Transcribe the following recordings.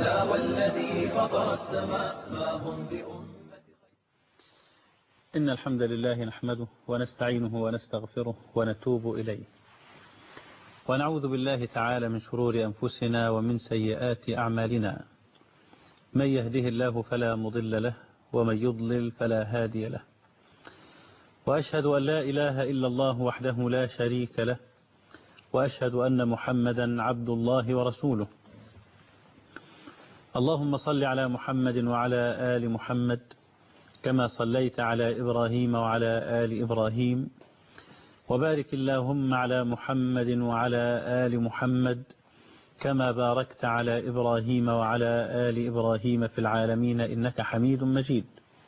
بلى والذي فطر السماء ما هم بأمة إن الحمد لله نحمده ونستعينه ونستغفره ونتوب إليه ونعوذ بالله تعالى من شرور أنفسنا ومن سيئات أعمالنا من يهده الله فلا مضل له ومن يضلل فلا هادي له وأشهد أن لا إله إلا الله وحده لا شريك له وأشهد أن محمدا عبد الله ورسوله اللهم صل على محمد وعلى آل محمد كما صليت على إبراهيم وعلى آل إبراهيم وبارك اللهم على محمد وعلى آل محمد كما باركت على إبراهيم وعلى آل إبراهيم في العالمين إنك حميد مجيد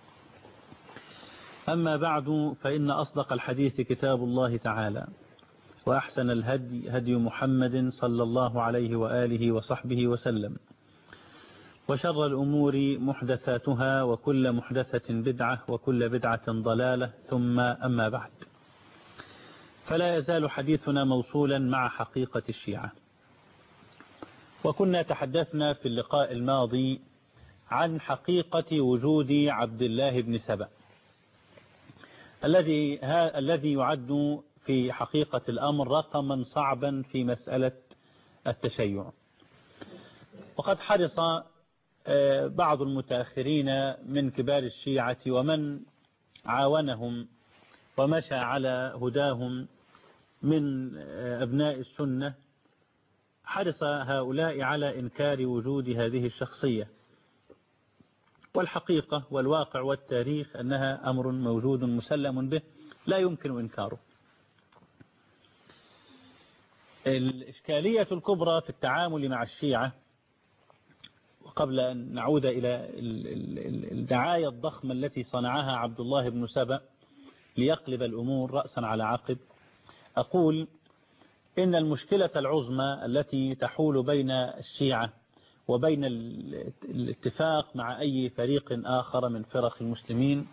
أما بعد فإن أصدق الحديث كتاب الله تعالى وأحسن الهدي هدي محمد صلى الله عليه وآله وصحبه وسلم وشر الأمور محدثاتها وكل محدثة بدعة وكل بدعة ضلالة ثم أما بعد فلا يزال حديثنا موصولا مع حقيقة الشيعة وكنا تحدثنا في اللقاء الماضي عن حقيقة وجود عبد الله بن سبأ الذي الذي يعد في حقيقة الأمر رقما صعبا في مسألة التشيع وقد حرص بعض المتأخرين من كبار الشيعة ومن عاونهم ومشى على هداهم من أبناء السنة حرص هؤلاء على إنكار وجود هذه الشخصية والحقيقة والواقع والتاريخ أنها أمر موجود مسلم به لا يمكن إنكاره الإشكالية الكبرى في التعامل مع الشيعة وقبل أن نعود إلى الدعاية الضخمة التي صنعها عبد الله بن سبأ ليقلب الأمور رأسا على عقب أقول إن المشكلة العظمى التي تحول بين الشيعة وبين الاتفاق مع أي فريق آخر من فرق المسلمين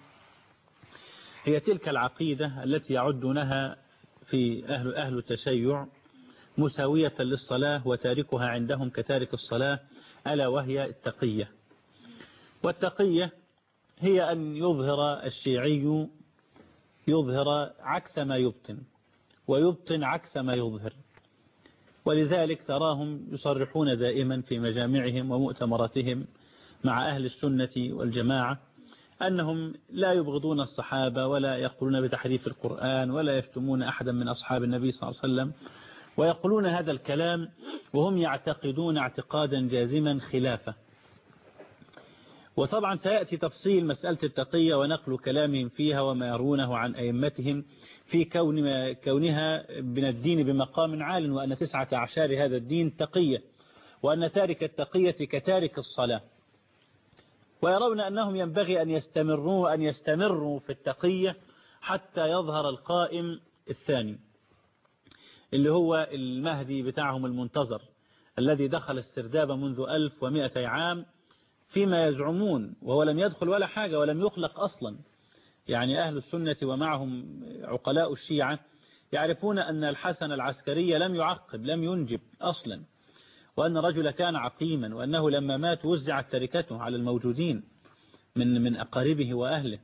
هي تلك العقيدة التي يعدونها في أهل, أهل التشيع مساوية للصلاة وتاركها عندهم كتارك الصلاة ألا وهي التقية والتقية هي أن يظهر الشيعي يظهر عكس ما يبطن ويبطن عكس ما يظهر ولذلك تراهم يصرحون دائما في مجامعهم ومؤتمراتهم مع أهل السنة والجماعة أنهم لا يبغضون الصحابة ولا يقولون بتحريف القرآن ولا يشتمون أحدا من أصحاب النبي صلى الله عليه وسلم ويقولون هذا الكلام وهم يعتقدون اعتقادا جازما خلافه وطبعا سيأتي تفصيل مسألة التقية ونقل كلامهم فيها وما يرونه عن أئمتهم في كون كونها من الدين بمقام عال وأن تسعة أعشار هذا الدين تقية وأن تارك التقية كتارك الصلاة ويرون أنهم ينبغي أن يستمروا أن يستمروا في التقية حتى يظهر القائم الثاني اللي هو المهدي بتاعهم المنتظر الذي دخل السرداب منذ 1100 عام فيما يزعمون وهو لم يدخل ولا حاجة ولم يخلق أصلا يعني أهل السنة ومعهم عقلاء الشيعة يعرفون أن الحسن العسكري لم يعقب لم ينجب أصلا وأن رجل كان عقيما وأنه لما مات وزعت تركته على الموجودين من من أقاربه وأهله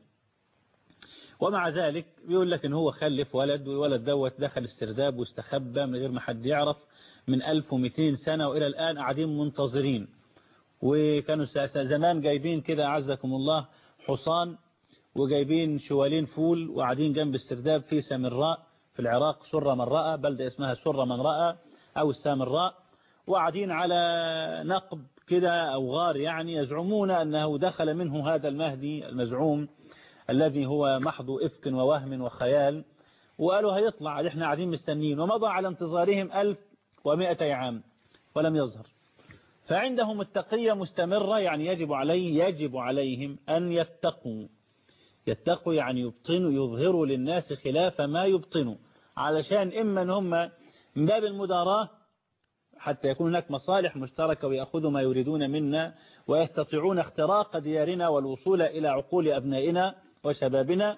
ومع ذلك بيقول لك ان هو خلف ولد والولد دوت دخل السرداب واستخبى من غير ما حد يعرف من 1200 سنة وإلى الآن قاعدين منتظرين وكانوا زمان جايبين كده أعزكم الله حصان وجايبين شوالين فول وقاعدين جنب السرداب في سامراء في العراق سر من رأى بلدة اسمها سر من رأى أو السامراء وقاعدين على نقب كده أو غار يعني يزعمون أنه دخل منه هذا المهدي المزعوم الذي هو محض إفك ووهم وخيال وقالوا هيطلع احنا قاعدين مستنين ومضى على انتظارهم 1100 عام ولم يظهر فعندهم التقية مستمرة يعني يجب عليه يجب عليهم أن يتقوا يتقوا يعني يبطنوا يظهروا للناس خلاف ما يبطنوا علشان إما أن هم من باب المداراة حتى يكون هناك مصالح مشتركة ويأخذوا ما يريدون منا ويستطيعون اختراق ديارنا والوصول إلى عقول أبنائنا وشبابنا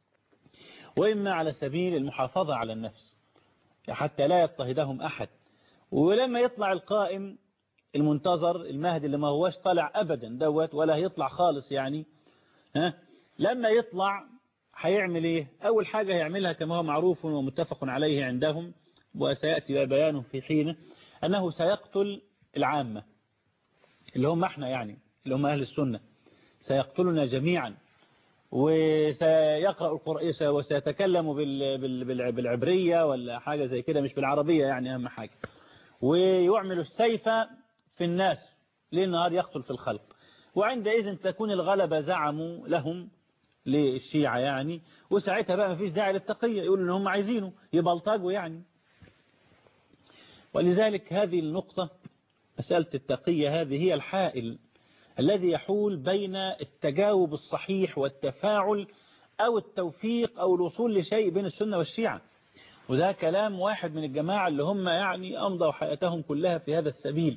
وإما على سبيل المحافظة على النفس حتى لا يضطهدهم أحد ولما يطلع القائم المنتظر المهدي اللي ما هوش طالع أبدا دوت ولا هيطلع خالص يعني ها لما يطلع هيعمل ايه أول حاجة هيعملها كما هو معروف ومتفق عليه عندهم وسيأتي بيانه في حينه أنه سيقتل العامة اللي هم احنا يعني اللي هم أهل السنة سيقتلنا جميعا وسيقرأ القرآن وسيتكلم بالعبرية ولا حاجة زي كده مش بالعربية يعني أهم حاجة ويعمل السيف في الناس ليل نهار يقتل في الخلق وعندئذ تكون الغلبة زعموا لهم للشيعة يعني وساعتها بقى ما فيش داعي للتقية يقولوا ان هم عايزينه يبلطجوا يعني ولذلك هذه النقطة مسألة التقية هذه هي الحائل الذي يحول بين التجاوب الصحيح والتفاعل أو التوفيق أو الوصول لشيء بين السنة والشيعة وده كلام واحد من الجماعة اللي هم يعني أمضوا حياتهم كلها في هذا السبيل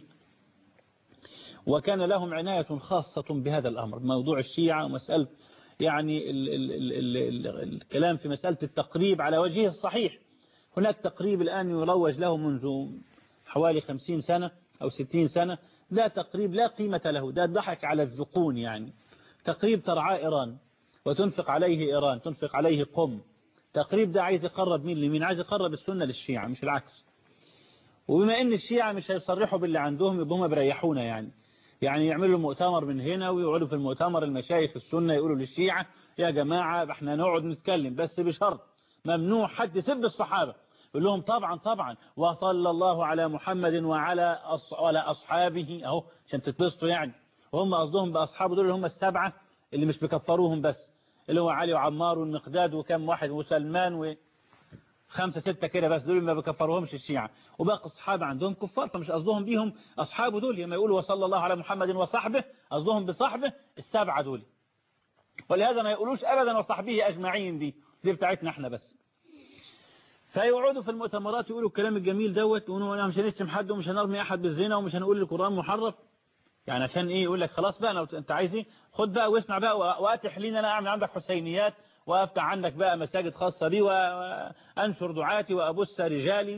وكان لهم عناية خاصة بهذا الأمر موضوع الشيعة ومسألة يعني ال ال ال ال ال الكلام في مسألة التقريب على وجهه الصحيح هناك تقريب الآن يروج له منذ حوالي خمسين سنة أو ستين سنة ده تقريب لا قيمة له ده ضحك على الذقون يعني تقريب ترعاه إيران وتنفق عليه إيران تنفق عليه قم تقريب ده عايز يقرب مين لمين عايز يقرب السنة للشيعة مش العكس وبما ان الشيعة مش هيصرحوا باللي عندهم يبقى هم بريحونا يعني يعني يعملوا مؤتمر من هنا ويقعدوا في المؤتمر المشايخ السنة يقولوا للشيعة يا جماعة احنا نقعد نتكلم بس بشرط ممنوع حد يسب الصحابة يقول لهم طبعا طبعا وصلى الله على محمد وعلى على أصحابه أهو عشان تتبسطوا يعني وهم قصدهم بأصحابه دول اللي هم السبعة اللي مش بيكفروهم بس اللي هو علي وعمار والمقداد وكم واحد وسلمان و خمسة ستة كده بس دول ما بكفروهمش الشيعة وباقي الصحابة عندهم كفار فمش قصدهم بيهم أصحابه دول لما يقولوا وصلى الله على محمد وصحبه قصدهم بصحبه السبعة دول ولهذا ما يقولوش أبدا وصحبه أجمعين دي دي بتاعتنا احنا بس فيقعدوا في المؤتمرات يقولوا الكلام الجميل دوت ويقولوا مش هنشتم حد ومش هنرمي أحد بالزنا ومش هنقول القرآن محرف يعني عشان ايه يقول لك خلاص بقى لو انت عايز ايه خد بقى واسمع بقى واتح لينا انا اعمل عندك حسينيات وافتح عندك بقى مساجد خاصة بي وانشر دعاتي وابث رجالي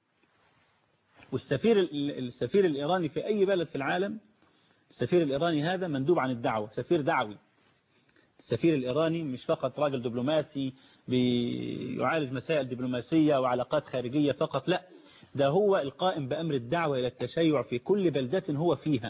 والسفير السفير الايراني في اي بلد في العالم السفير الايراني هذا مندوب عن الدعوة سفير دعوي السفير الايراني مش فقط راجل دبلوماسي بيعالج مسائل دبلوماسية وعلاقات خارجية فقط لا ده هو القائم بأمر الدعوة إلى التشيع في كل بلدة هو فيها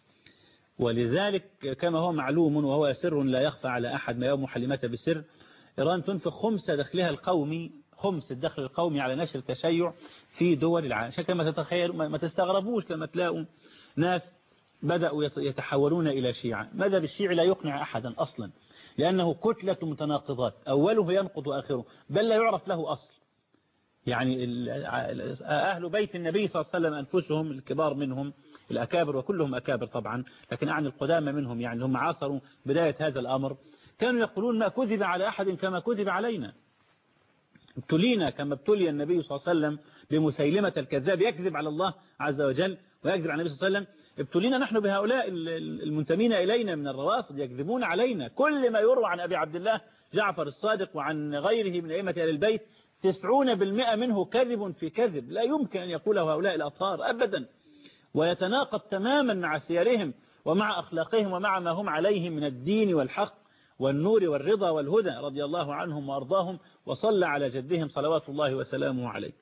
ولذلك كما هو معلوم وهو سر لا يخفى على أحد ما يوم حلمته بسر إيران تنفق خمس دخلها القومي خمس الدخل القومي على نشر التشيع في دول العالم عشان كما تتخيل ما تستغربوش لما تلاقوا ناس بدأوا يتحولون إلى شيعة ماذا بالشيعي لا يقنع أحدا أصلا لأنه كتلة متناقضات أوله ينقض آخره بل لا يعرف له أصل يعني أهل بيت النبي صلى الله عليه وسلم أنفسهم الكبار منهم الأكابر وكلهم أكابر طبعا لكن أعني القدامى منهم يعني هم عاصروا بداية هذا الأمر كانوا يقولون ما كذب على أحد كما كذب علينا ابتلينا كما ابتلي النبي صلى الله عليه وسلم بمسيلمة الكذاب يكذب على الله عز وجل ويكذب على النبي صلى الله عليه وسلم ابتلينا نحن بهؤلاء المنتمين إلينا من الروافض يكذبون علينا كل ما يروى عن أبي عبد الله جعفر الصادق وعن غيره من أئمة أهل البيت تسعون بالمئة منه كذب في كذب لا يمكن أن يقوله هؤلاء الأطهار أبدا ويتناقض تماما مع سيرهم ومع أخلاقهم ومع ما هم عليه من الدين والحق والنور والرضا والهدى رضي الله عنهم وأرضاهم وصلى على جدهم صلوات الله وسلامه عليه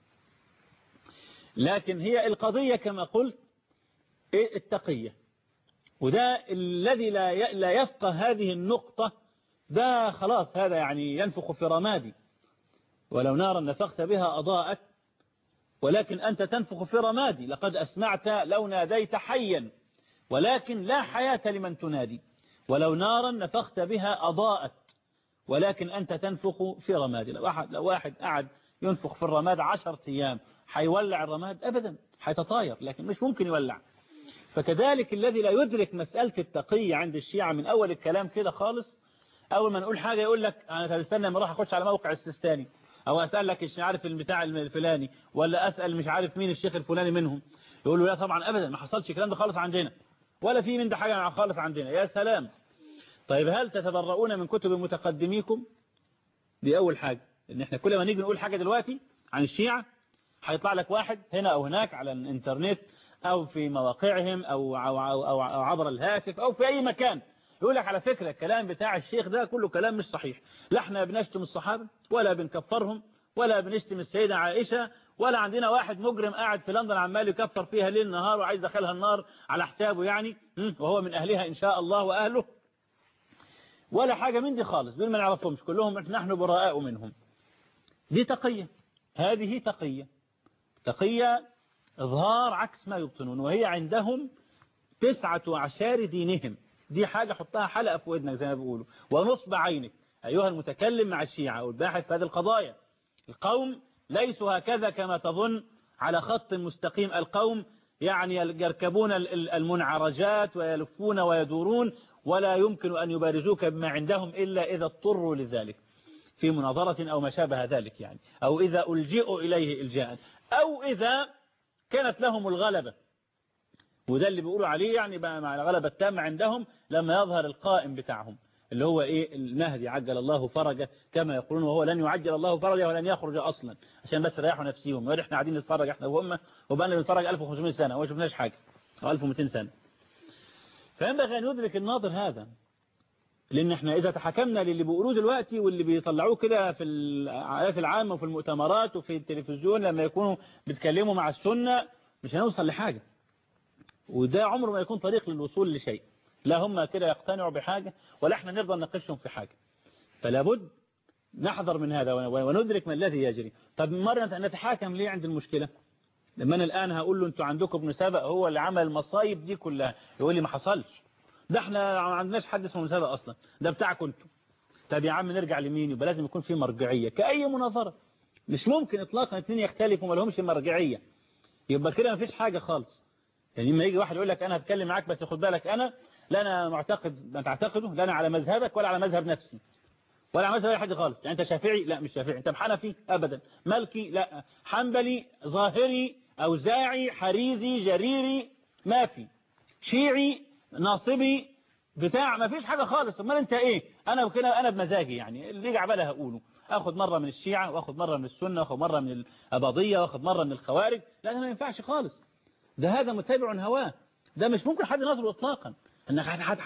لكن هي القضية كما قلت التقية وده الذي لا يفقه هذه النقطة ده خلاص هذا يعني ينفخ في رمادي ولو نارا نفخت بها أضاءت ولكن أنت تنفخ في رمادي لقد أسمعت لو ناديت حيا ولكن لا حياة لمن تنادي ولو نارا نفخت بها أضاءت ولكن أنت تنفخ في رمادي لو واحد, لو واحد قعد ينفخ في الرماد عشرة أيام حيولع الرماد أبدا حيتطاير لكن مش ممكن يولع فكذلك الذي لا يدرك مسألة التقية عند الشيعة من أول الكلام كده خالص أول ما نقول حاجة يقول لك أنا تستنى ما أروح أخش على موقع السيستاني أو أسألك مش عارف البتاع الفلاني ولا أسأل مش عارف مين الشيخ الفلاني منهم يقولوا لا طبعا أبدا ما حصلش الكلام ده خالص عندنا ولا في من ده حاجة خالص عندنا يا سلام طيب هل تتبرؤون من كتب متقدميكم دي أول حاجة إن إحنا كل ما نيجي نقول حاجة دلوقتي عن الشيعة هيطلع لك واحد هنا أو هناك على الإنترنت أو في مواقعهم أو, أو, أو, أو, أو عبر الهاتف أو في أي مكان يقول لك على فكرة الكلام بتاع الشيخ ده كله كلام مش صحيح لا احنا بنشتم الصحابة ولا بنكفرهم ولا بنشتم السيدة عائشة ولا عندنا واحد مجرم قاعد في لندن عمال يكفر فيها ليل نهار وعايز يدخلها النار على حسابه يعني وهو من أهلها إن شاء الله وأهله ولا حاجة من دي خالص دول ما نعرفهمش كلهم نحن براء منهم دي تقية هذه تقية تقية إظهار عكس ما يبطنون وهي عندهم تسعة عشار دينهم دي حاجة حطها حلقة في ودنك زي ما بيقولوا ونصب عينك أيها المتكلم مع الشيعة أو الباحث في هذه القضايا القوم ليسوا هكذا كما تظن على خط مستقيم القوم يعني يركبون المنعرجات ويلفون ويدورون ولا يمكن أن يبارزوك بما عندهم إلا إذا اضطروا لذلك في مناظرة أو ما شابه ذلك يعني أو إذا ألجئوا إليه إلجاء أو إذا كانت لهم الغلبة وده اللي بيقولوا عليه يعني بقى مع الغلبة التامة عندهم لما يظهر القائم بتاعهم اللي هو إيه المهدي عجل الله فرجه كما يقولون وهو لن يعجل الله فرجه ولن يخرج أصلا عشان بس ريحوا نفسيهم يقول احنا قاعدين نتفرج احنا وهم وبقى بنتفرج 1500 سنة وما شفناش حاجة أو 1200 سنة فينبغي أن يدرك الناظر هذا لأن احنا إذا تحكمنا للي بيقولوه دلوقتي واللي بيطلعوه كده في العائلات العامة وفي المؤتمرات وفي التلفزيون لما يكونوا بيتكلموا مع السنة مش هنوصل لحاجة وده عمره ما يكون طريق للوصول لشيء لا هم كده يقتنعوا بحاجة ولا احنا نرضى نناقشهم في حاجة فلا بد نحذر من هذا وندرك ما الذي يجري طب مرة نتحاكم ليه عند المشكلة لما أنا الآن هقول له أنتوا عندكم ابن سبق هو اللي عمل المصايب دي كلها يقول لي ما حصلش ده احنا ما عندناش حد اسمه سبق أصلا ده بتاعكم انتوا طب يا عم نرجع لمين يبقى لازم يكون في مرجعية كأي مناظرة مش ممكن إطلاقا اثنين يختلفوا ما لهمش مرجعية يبقى كده ما فيش حاجة خالص يعني لما يجي واحد يقول لك أنا هتكلم معاك بس خد بالك أنا لا أنا معتقد ما تعتقده لا أنا على مذهبك ولا على مذهب نفسي ولا على مذهب أي حد خالص يعني أنت شافعي لا مش شافعي أنت حنفي أبدا مالكي لا حنبلي ظاهري أوزاعي حريزي جريري ما في شيعي ناصبي بتاع ما فيش حاجة خالص امال انت ايه انا وكده انا بمزاجي يعني اللي يجي عبالها هقوله اخد مرة من الشيعة واخد مرة من السنة واخد مرة من الاباضية واخد مرة من الخوارج لا ده ما ينفعش خالص ده هذا متبع هواه ده مش ممكن حد ينظره اطلاقا انك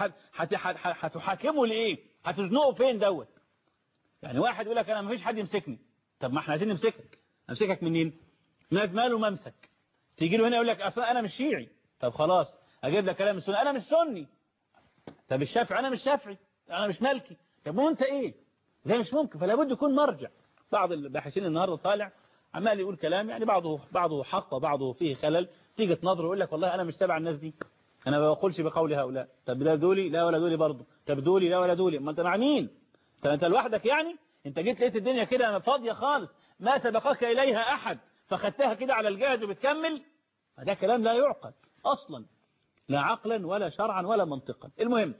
هتحاكمه لايه هتزنقه فين دوت يعني واحد يقول لك انا ما فيش حد يمسكني طب ما احنا عايزين نمسكك امسكك منين ماله ممسك تيجي له هنا يقول لك اصلا انا مش شيعي طب خلاص اجيب لك كلام السنه انا مش سني طب الشافعي انا مش شافعي انا مش مالكي طب ما انت ايه ده مش ممكن فلا بد يكون مرجع بعض الباحثين النهارده طالع عمال يقول كلام يعني بعضه بعضه حق وبعضه فيه خلل تيجي تنظره يقول لك والله انا مش تبع الناس دي انا ما بقولش بقول هؤلاء طب ده دولي لا ولا دولي برضه طب دولي لا ولا دولي ما انت مع مين طب انت لوحدك يعني انت جيت لقيت الدنيا كده فاضيه خالص ما سبقك اليها احد فخدتها كده على الجاهز وبتكمل ده كلام لا يعقل اصلا لا عقلا ولا شرعا ولا منطقا المهم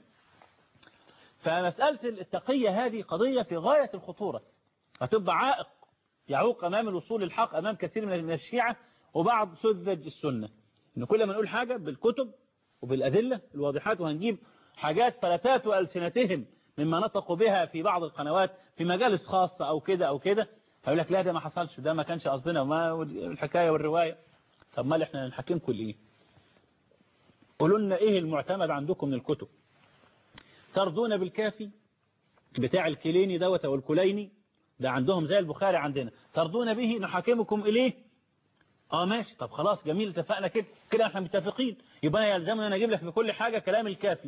فمسألة التقية هذه قضية في غاية الخطورة هتبقى عائق يعوق أمام الوصول للحق أمام كثير من الشيعة وبعض سذج السنة إن كل ما نقول حاجة بالكتب وبالأدلة الواضحات وهنجيب حاجات فلتات وألسنتهم مما نطقوا بها في بعض القنوات في مجالس خاصة أو كده أو كده هيقول لك لا ده ما حصلش ده ما كانش قصدنا وما الحكاية والرواية طب ما احنا نحكمكم لإيه قولوا لنا إيه المعتمد عندكم من الكتب ترضون بالكافي بتاع الكليني دوت أو الكليني ده عندهم زي البخاري عندنا ترضون به نحاكمكم إليه اه ماشي طب خلاص جميل اتفقنا كده كده احنا متفقين يبقى يلزمنا انا اجيب لك في كل حاجة كلام الكافي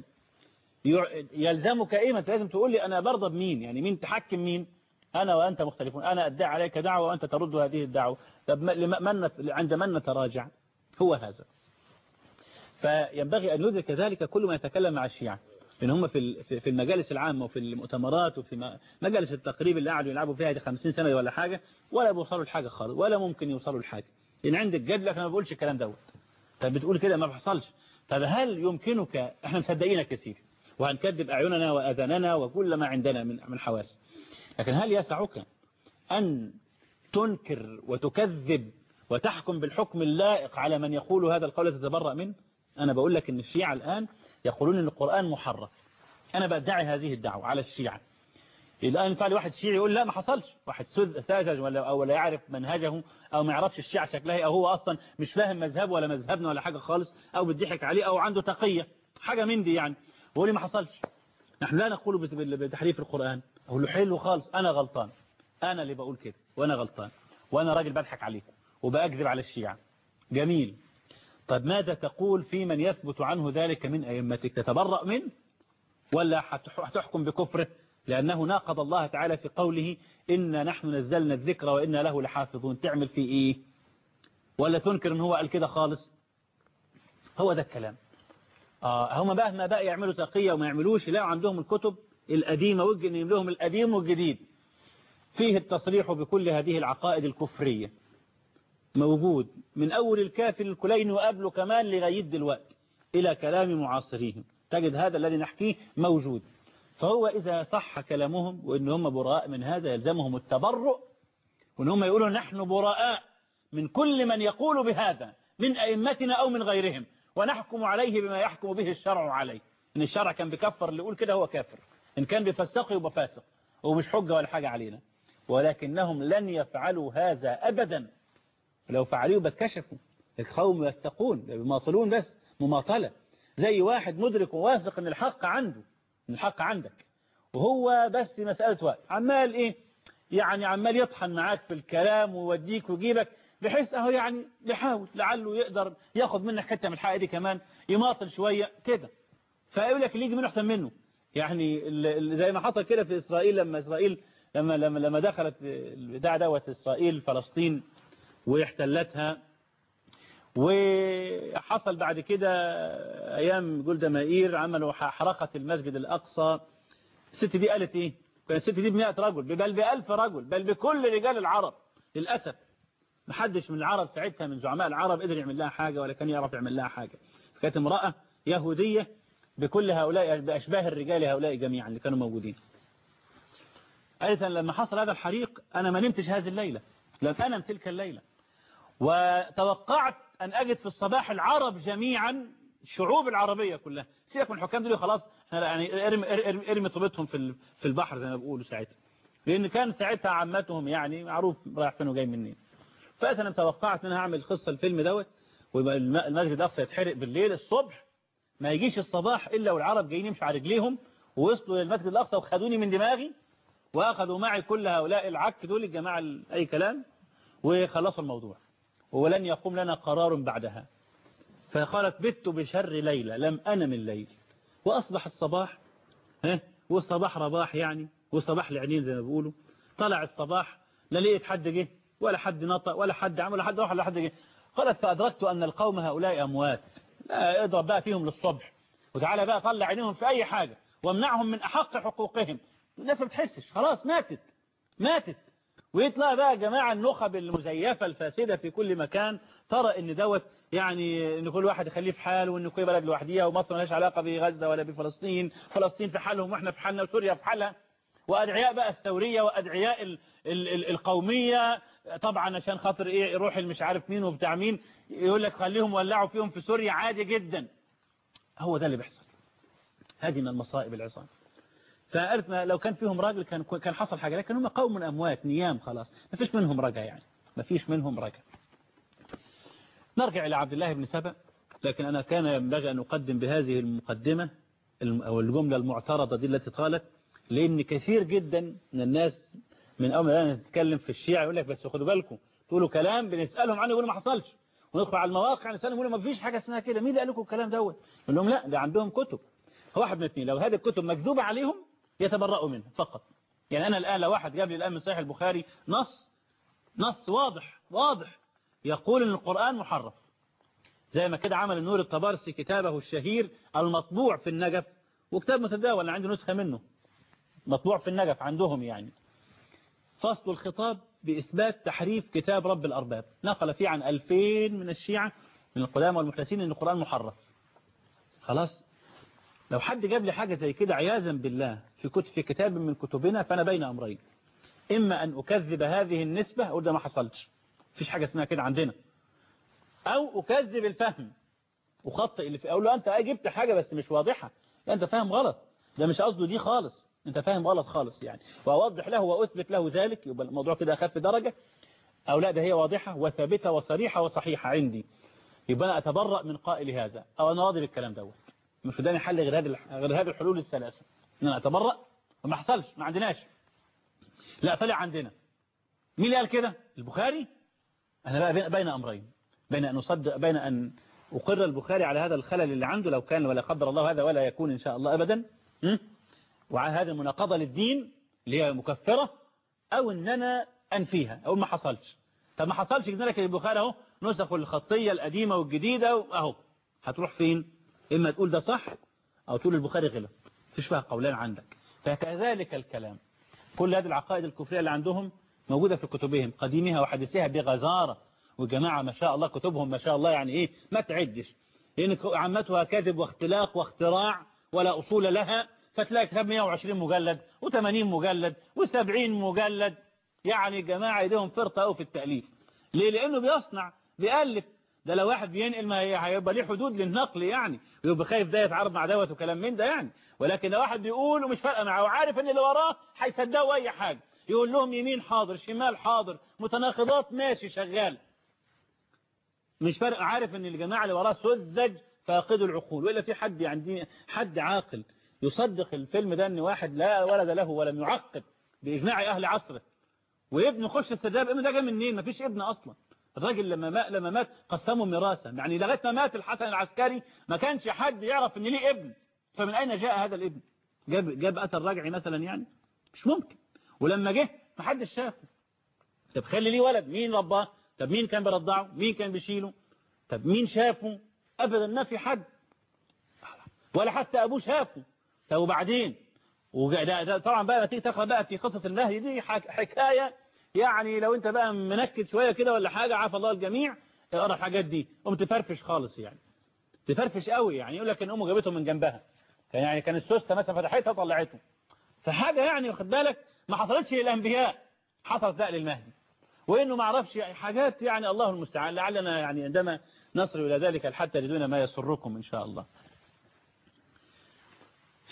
يلزمك ايه ما انت لازم تقول لي انا برضى بمين يعني مين تحكم مين انا وانت مختلفون انا ادعي عليك دعوة وانت ترد هذه الدعوة طب من عند من نتراجع هو هذا فينبغي أن يدرك ذلك كل ما يتكلم مع الشيعة لأن هم في في المجالس العامة وفي المؤتمرات وفي مجالس التقريب اللي قعدوا يلعبوا فيها دي 50 سنة ولا حاجة ولا بيوصلوا لحاجة خالص ولا ممكن يوصلوا لحاجة لأن عندك جد لك ما بقولش الكلام دوت طب بتقول كده ما بحصلش طب هل يمكنك احنا مصدقينك كثير وهنكذب أعيننا وأذاننا وكل ما عندنا من من حواس لكن هل يسعك أن تنكر وتكذب وتحكم بالحكم اللائق على من يقول هذا القول تتبرأ منه أنا بقول لك أن الشيعة الآن يقولون أن القرآن محرف أنا بدعي هذه الدعوة على الشيعة الآن ينفع لي واحد شيعي يقول لا ما حصلش واحد ساذج ولا أو لا يعرف منهجه أو ما يعرفش الشيعة شكلها إيه، أو هو أصلا مش فاهم مذهبه ولا مذهبنا ولا حاجة خالص أو بيضحك عليه أو عنده تقية حاجة من دي يعني ويقول لي ما حصلش نحن لا نقول بت- بال- بتحريف القرآن أقول له حلو خالص أنا غلطان أنا اللي بقول كده وأنا غلطان وأنا راجل بضحك عليكم وبأكذب على الشيعة جميل طب ماذا تقول في من يثبت عنه ذلك من أئمتك تتبرأ منه ولا هتح- هتحكم بكفره لأنه ناقض الله تعالى في قوله إنا نحن نزلنا الذكر وإنا له لحافظون تعمل فيه إيه ولا تنكر إن هو قال كده خالص هو ده الكلام آه هم بقى ما بقى يعملوا تقية وما يعملوش يلاقوا عندهم الكتب القديمة وجن لهم القديم والجديد فيه التصريح بكل هذه العقائد الكفرية موجود من أول الكافر الكلين وقبله كمان لغاية دلوقتي إلى كلام معاصريهم تجد هذا الذي نحكيه موجود فهو إذا صح كلامهم وإن هم براء من هذا يلزمهم التبرؤ وإن هم يقولوا نحن براء من كل من يقول بهذا من أئمتنا أو من غيرهم ونحكم عليه بما يحكم به الشرع عليه إن الشرع كان بكفر اللي يقول كده هو كافر إن كان بفسقه يبقى فاسق ومش حجة ولا حاجة علينا ولكنهم لن يفعلوا هذا أبدا لو فعلوه بكشفوا القوم يتقون بيماطلون بس مماطلة زي واحد مدرك وواثق ان الحق عنده ان الحق عندك وهو بس مسألة وقت عمال ايه يعني عمال يطحن معاك في الكلام ويوديك ويجيبك بحيث اهو يعني بيحاول لعله يقدر ياخد منك حتة من الحق دي كمان يماطل شوية كده فيقول لك اللي يجي منه احسن منه يعني ال- ال- زي ما حصل كده في اسرائيل لما اسرائيل لما لما لما دخلت البتاع دوت اسرائيل فلسطين واحتلتها وحصل بعد كده ايام جولدا مائير عملوا ح- حرقة المسجد الاقصى الست دي قالت ايه كان الست دي ب 100 رجل بل ب 1000 رجل بل بكل رجال العرب للاسف محدش من العرب ساعتها من زعماء العرب قدر يعمل لها حاجة ولا كان يعرف يعمل لها حاجة كانت امرأة يهودية بكل هؤلاء بأشباه الرجال هؤلاء جميعا اللي كانوا موجودين قالت أن لما حصل هذا الحريق أنا ما نمتش هذه الليلة لم أنم تلك الليلة وتوقعت أن أجد في الصباح العرب جميعا الشعوب العربية كلها سيبك من الحكام دول خلاص احنا يعني ارمي, ارمي, ارمي طوبتهم في ال- في البحر زي ما بيقولوا ساعتها لأن كان ساعتها عمتهم يعني معروف رايح فين وجاي منين فأنا توقعت ان انا هعمل قصة الفيلم دوت ويبقى الم- المسجد الأقصى يتحرق بالليل الصبح ما يجيش الصباح إلا والعرب جايين يمشوا على رجليهم ووصلوا للمسجد الأقصى وخدوني من دماغي وأخذوا معي كل هؤلاء العك دول الجماعة ال- أي كلام وخلصوا الموضوع ولن يقوم لنا قرار بعدها فقالت بت بشر ليلة لم أنم الليل وأصبح الصباح ها والصباح رباح يعني والصباح العنين زي ما بيقولوا طلع الصباح لا لقيت حد جه ولا حد نطق ولا حد عمل ولا حد راح ولا حد جه قالت فأدركت أن القوم هؤلاء أموات لا اضرب بقى فيهم للصبح وتعالى بقى طلع عينيهم في أي حاجة وامنعهم من أحق حقوقهم الناس ما بتحسش خلاص ماتت ماتت ويطلع بقى يا جماعة النخب المزيفة الفاسدة في كل مكان ترى ان دوت يعني ان كل واحد يخليه في حاله وان كل بلد لوحديها ومصر مالهاش علاقة بغزة ولا بفلسطين فلسطين في حالهم واحنا في حالنا وسوريا في حالها وادعياء بقى الثورية وادعياء ال ال ال القومية طبعا عشان خاطر ايه يروح مش عارف مين وبتاع مين يقول لك خليهم ولعوا فيهم في سوريا عادي جدا هو ده اللي بيحصل هذه من المصائب العظام فقالت ما لو كان فيهم راجل كان كان حصل حاجة لكن هم قوم أموات نيام خلاص ما فيش منهم رجع يعني ما فيش منهم رجع نرجع إلى عبد الله بن سبأ لكن أنا كان ينبغي أن أقدم بهذه المقدمة الم- أو الجملة المعترضة دي التي قالت لأن كثير جدا من الناس من أول ما نتكلم في الشيعة يقول لك بس خدوا بالكم تقولوا كلام بنسألهم عنه يقولوا ما حصلش وندخل على المواقع نسألهم يقولوا ما فيش حاجة اسمها كده مين اللي قال لكم الكلام دوت نقول لهم لا ده عندهم كتب هو واحد من اثنين لو هذه الكتب مكذوبة عليهم يتبرأوا منها فقط يعني أنا الآن لو واحد جاب لي الآن من صحيح البخاري نص نص واضح واضح يقول ان القرآن محرف زي ما كده عمل النور الطبرسي كتابه الشهير المطبوع في النجف وكتاب متداول أنا عندي نسخة منه مطبوع في النجف عندهم يعني فصل الخطاب بإثبات تحريف كتاب رب الأرباب نقل فيه عن ألفين من الشيعة من القدامى والمحدثين أن القرآن محرف خلاص لو حد جاب لي حاجة زي كده عياذا بالله في كتب في كتاب من كتبنا فأنا بين أمرين إما أن أكذب هذه النسبة أقول ده ما حصلش مفيش حاجة اسمها كده عندنا أو أكذب الفهم وخطئ اللي في أقول له أنت جبت حاجة بس مش واضحة لا أنت فاهم غلط ده مش قصده دي خالص انت فاهم غلط خالص يعني واوضح له واثبت له ذلك يبقى الموضوع كده اخف درجة او لا ده هي واضحة وثابتة وصريحة وصحيحة عندي يبقى انا اتبرأ من قائل هذا او انا راضي بالكلام دوت مش قدامي حل غير هذه غير هذه الحلول الثلاثة ان انا اتبرأ وما حصلش ما عندناش لا طلع عندنا مين اللي قال كده البخاري انا بقى بين امرين بين ان اصدق بين ان اقر البخاري على هذا الخلل اللي عنده لو كان ولا قدر الله هذا ولا يكون ان شاء الله ابدا وعلى هذه المناقضة للدين اللي هي مكفرة او ان انا انفيها او ما حصلش طب ما حصلش جبنا لك البخاري اهو نسخ الخطية القديمة والجديدة اهو هتروح فين اما تقول ده صح او تقول البخاري غلط فيش فيها قولان عندك فكذلك الكلام كل هذه العقائد الكفرية اللي عندهم موجودة في كتبهم قديمها وحديثها بغزارة وجماعة ما شاء الله كتبهم ما شاء الله يعني ايه ما تعدش لان عمتها كذب واختلاق واختراع ولا اصول لها فتلاقي كتاب 120 مجلد و80 مجلد و70 مجلد يعني جماعة ايديهم فرطة قوي في التأليف ليه لانه بيصنع بيألف ده لو واحد بينقل ما هيبقى ليه حدود للنقل يعني ويبقى خايف ده يتعارض مع دوت وكلام من ده يعني ولكن لو واحد بيقول ومش فارقه معاه وعارف ان اللي وراه هيصدقوا اي حاجه يقول لهم يمين حاضر شمال حاضر متناقضات ماشي شغال مش فارق عارف ان الجماعه اللي وراه سذج فاقدوا العقول والا في حد عندي حد عاقل يصدق الفيلم ده ان واحد لا ولد له ولم يعقد باجماع اهل عصره وابنه يخش السرداب ابنه ده جاي منين مفيش ابن اصلا الراجل لما مات لما مات قسموا ميراثا يعني لغايه ما مات الحسن العسكري ما كانش حد يعرف ان ليه ابن فمن اين جاء هذا الابن جاب جاب اثر رجعي مثلا يعني مش ممكن ولما جه ما حدش شافه طب خلي ليه ولد مين رباه طب مين كان بيرضعه مين كان بيشيله طب مين شافه ابدا ما في حد ولا حتى ابوه شافه طب وبعدين وده ده طبعا بقى ما تيجي تقرا بقى في قصه النهي دي حكايه يعني لو انت بقى منكد شويه كده ولا حاجه عاف الله الجميع اقرا الحاجات دي قوم تفرفش خالص يعني تفرفش قوي يعني يقول لك ان امه جابته من جنبها كان يعني كان السوسته مثلا فتحتها وطلعته فحاجه يعني واخد بالك ما حصلتش للانبياء حصلت بقى للمهدي وانه ما اعرفش حاجات يعني الله المستعان لعلنا يعني عندما نصل الى ذلك حتى تجدون ما يسركم ان شاء الله ف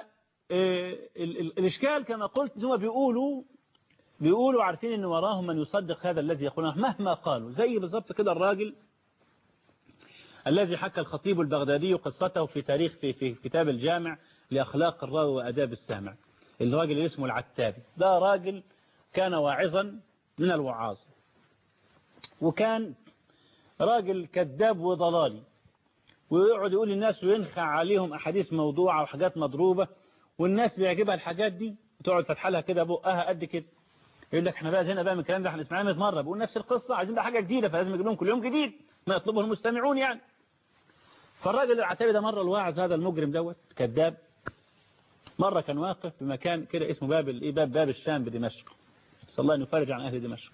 الاشكال كما قلت هم بيقولوا بيقولوا عارفين ان وراهم من يصدق هذا الذي يقولونه مهما قالوا زي بالظبط كده الراجل الذي حكى الخطيب البغدادي قصته في تاريخ في, في كتاب الجامع لأخلاق الراوي وأداب السامع الراجل اللي اسمه العتابي ده راجل كان واعظا من الوعاظ وكان راجل كذاب وضلالي ويقعد يقول للناس وينخع عليهم أحاديث موضوعة وحاجات مضروبة والناس بيعجبها الحاجات دي وتقعد تفتح لها كده بقها قد كده يقول لك احنا بقى زينا بقى من الكلام ده احنا سمعناه 100 مره بقول نفس القصه عايزين بقى حاجه جديده فلازم نجيب لهم كل يوم جديد ما يطلبه المستمعون يعني فالراجل العتابي ده مره الواعظ هذا المجرم دوت كذاب مره كان واقف في مكان كده اسمه باب الايه باب باب الشام بدمشق صلى الله ان يفرج عن اهل دمشق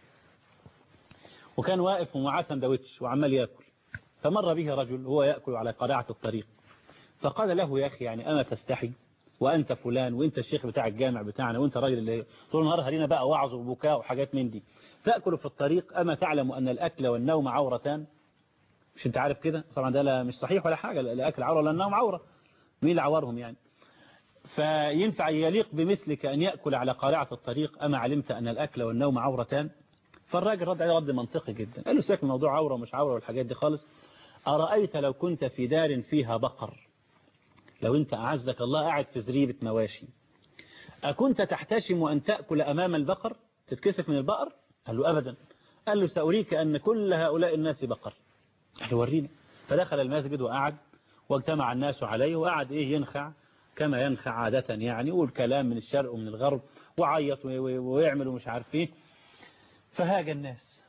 وكان واقف ومعاه سندوتش وعمال ياكل فمر به رجل هو ياكل على قارعه الطريق فقال له يا اخي يعني اما تستحي وأنت فلان وأنت الشيخ بتاع الجامع بتاعنا وأنت راجل اللي طول النهار هرينا بقى وعظ وبكاء وحاجات من دي تأكل في الطريق أما تعلم أن الأكل والنوم عورتان مش أنت عارف كده طبعا ده لا مش صحيح ولا حاجة الأكل عورة ولا النوم عورة مين اللي عورهم يعني فينفع يليق بمثلك أن يأكل على قارعة الطريق أما علمت أن الأكل والنوم عورتان فالراجل رد عليه رد منطقي جدا قال له سيبك من موضوع عورة ومش عورة والحاجات دي خالص أرأيت لو كنت في دار فيها بقر لو انت أعزك الله قاعد في زريبة مواشي أكنت تحتشم أن تأكل أمام البقر تتكسف من البقر قال له أبدا قال له سأريك أن كل هؤلاء الناس بقر قال له ورينا فدخل المسجد وقعد واجتمع الناس عليه وقعد إيه ينخع كما ينخع عادة يعني والكلام من الشرق ومن الغرب وعيط ويعمل ومش عارف ايه فهاج الناس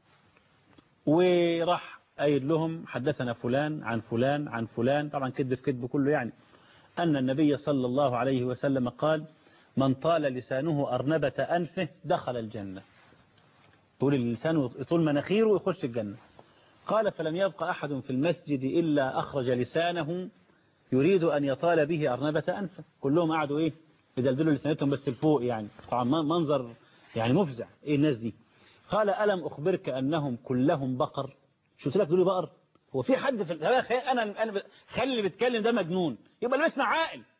وراح قايل لهم حدثنا فلان عن فلان عن فلان طبعا كذب كذب كله يعني أن النبي صلى الله عليه وسلم قال من طال لسانه أرنبة أنفه دخل الجنة طول اللسان طول مناخيره يخش الجنة قال فلم يبقى أحد في المسجد إلا أخرج لسانه يريد أن يطال به أرنبة أنفه كلهم قعدوا إيه يدلدلوا لسانتهم بس الفوق يعني طبعا منظر يعني مفزع إيه الناس دي قال ألم أخبرك أنهم كلهم بقر شفت لك دول بقر هو في حد في انا انا خلي اللي بيتكلم ده مجنون يبقى اللي بيسمع عاقل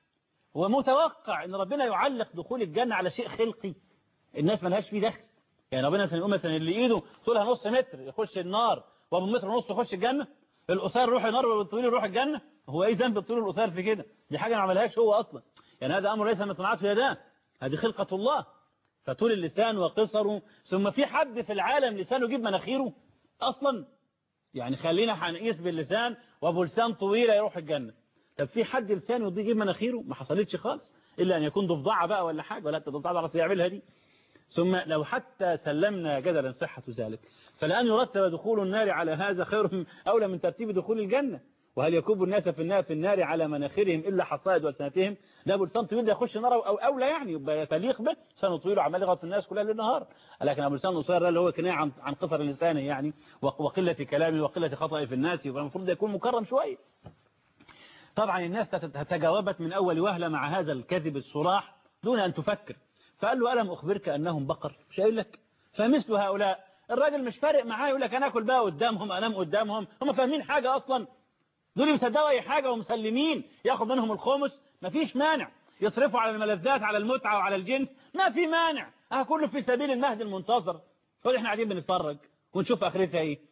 ومتوقع ان ربنا يعلق دخول الجنة على شيء خلقي الناس ملهاش فيه دخل يعني ربنا مثلا يقول مثلا اللي ايده طولها نص متر يخش النار وابو متر ونص يخش الجنة القصير يروح النار والطويل يروح الجنة هو ايه ذنب الطويل والقصير في كده دي حاجة ما عملهاش هو اصلا يعني هذا امر ليس من صناعته يداه هذه خلقة الله فطول اللسان وقصره ثم في حد في العالم لسانه يجيب مناخيره اصلا يعني خلينا هنقيس باللسان وابو لسان طويله يروح الجنه طب في حد لسانه يجيب مناخيره ما حصلتش خالص الا ان يكون ضفدعه بقى ولا حاجه ولا الضفدعه تعرف يعملها دي ثم لو حتى سلمنا جدلا صحه ذلك فالان يرتب دخول النار على هذا خير اولى من ترتيب دخول الجنه وهل يكب الناس في النار في النار على مناخرهم الا حصائد والسنتهم ده ابو لسان طويل ده يخش النار او اولى يعني يبقى تليق به لسانه طويل وعمال يغلط في الناس كلها ليل نهار لكن ابو لسان قصير ده اللي هو كنايه عن عن قصر لسانه يعني وقله كلامه وقله خطئه في الناس يبقى المفروض ده يكون مكرم شويه طبعا الناس تجاوبت من اول وهله مع هذا الكذب الصراح دون ان تفكر فقال له الم اخبرك انهم بقر مش قايل لك فمثل هؤلاء الراجل مش فارق معاه يقول لك انا اكل بقى قدامهم انام قدامهم هم فاهمين حاجه اصلا دول يصدقوا اي حاجة ومسلمين ياخد منهم الخمس مفيش مانع يصرفوا على الملذات على المتعة وعلى الجنس ما في مانع اه كله في سبيل المهد المنتظر قول احنا قاعدين بنتفرج ونشوف اخرتها ايه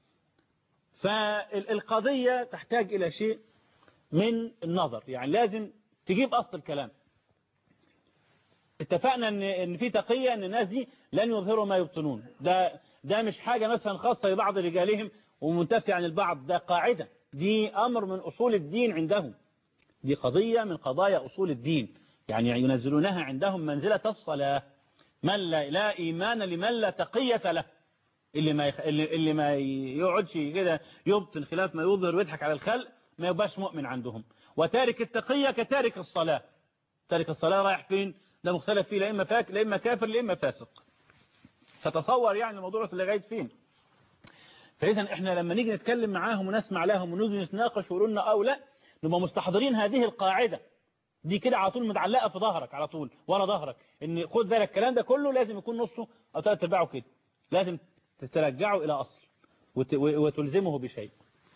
فالقضية تحتاج الى شيء من النظر يعني لازم تجيب اصل الكلام اتفقنا ان ان في تقية ان الناس دي لن يظهروا ما يبطنون ده ده مش حاجة مثلا خاصة ببعض رجالهم ومنتفي عن البعض ده قاعدة دي أمر من أصول الدين عندهم دي قضية من قضايا أصول الدين يعني ينزلونها عندهم منزلة الصلاة من لا, لا إيمان لمن لا تقية له اللي ما يخ... اللي, اللي ما يقعدش كده يبطن خلاف ما يظهر ويضحك على الخلق ما يبقاش مؤمن عندهم وتارك التقية كتارك الصلاة تارك الصلاة رايح فين ده مختلف فيه لا إما فاك لا إما كافر لا إما فاسق فتصور يعني الموضوع وصل لغاية فين فإذا إحنا لما نيجي نتكلم معاهم ونسمع لهم ونيجي نتناقش ويقولوا لنا أو لا نبقى مستحضرين هذه القاعدة دي كده على طول متعلقة في ظهرك على طول ورا ظهرك إن خد بالك الكلام ده كله لازم يكون نصه أو ثلاث أرباعه كده لازم تترجعه إلى أصل وتلزمه بشيء